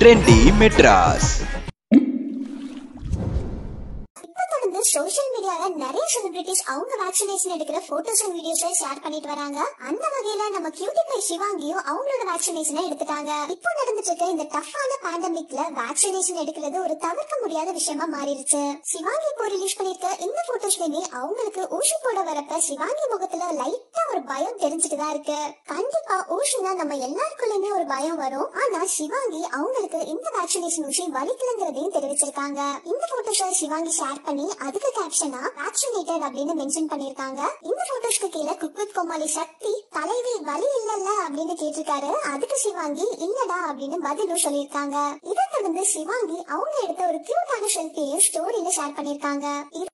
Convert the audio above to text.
trendy Madras இப்ப தொடர்ந்து social மீடியால நிறைய செலிபிரிட்டிஸ் அவங்க வேக்சினேஷன் எடுக்கிற போட்டோஸ் அண்ட் வீடியோஸ் ஷேர் பண்ணிட்டு வராங்க அந்த வகையில நம்ம கியூட்டி பை சிவாங்கியும் அவங்களோட வேக்சினேஷனை எடுத்துட்டாங்க இப்போ நடந்துட்டு இருக்க இந்த டஃப்பான பேண்டமிக்ல வேக்சினேஷன் எடுக்கிறது ஒரு தவிர்க்க முடியாத விஷயமா மாறிடுச்சு சிவாங்கி இப்போ ரிலீஸ் பண்ணிருக்க இந்த போட்டோஸ்லயுமே அவங்களுக்கு ஊசி போட வரப்ப சிவாங்கி முகத்துல லைட்டா ஒரு பயம் தெரிஞ்சுட்டு தான் இருக்கு கண்டிப்பா ஊசினா நம்ம எல்லாருக்குள்ளயுமே ஒரு பயம் வரும் ஆனா சிவாங்கி அவங்களுக்கு இந்த வேக்சினேஷன் ஊசி வலிக்கலங்கிறதையும் தெரிவிச்சிருக்காங்க இந்த போட்டோஸை சிவாங்கி ஷேர் பண்ணி அதுக்கு கேப்ஷனா வேக்சினேட்டட் அப்படின்னு மென்ஷன் பண்ணிருக்காங்க இந்த போட்டோஸ்க்கு கீழே குக்வித் கோமாளி சக்தி தலைவி வலி இல்லல்ல அப்படின்னு கேட்டிருக்காரு அதுக்கு சிவாங்கி இல்லடா அப்படின்னு பதிலும் சொல்லியிருக்காங்க இதை தொடர்ந்து சிவாங்கி அவங்க எடுத்த ஒரு கியூட்டான செல்ஃபியையும் ஸ்டோரியில ஷேர் பண்ணிருக்காங்க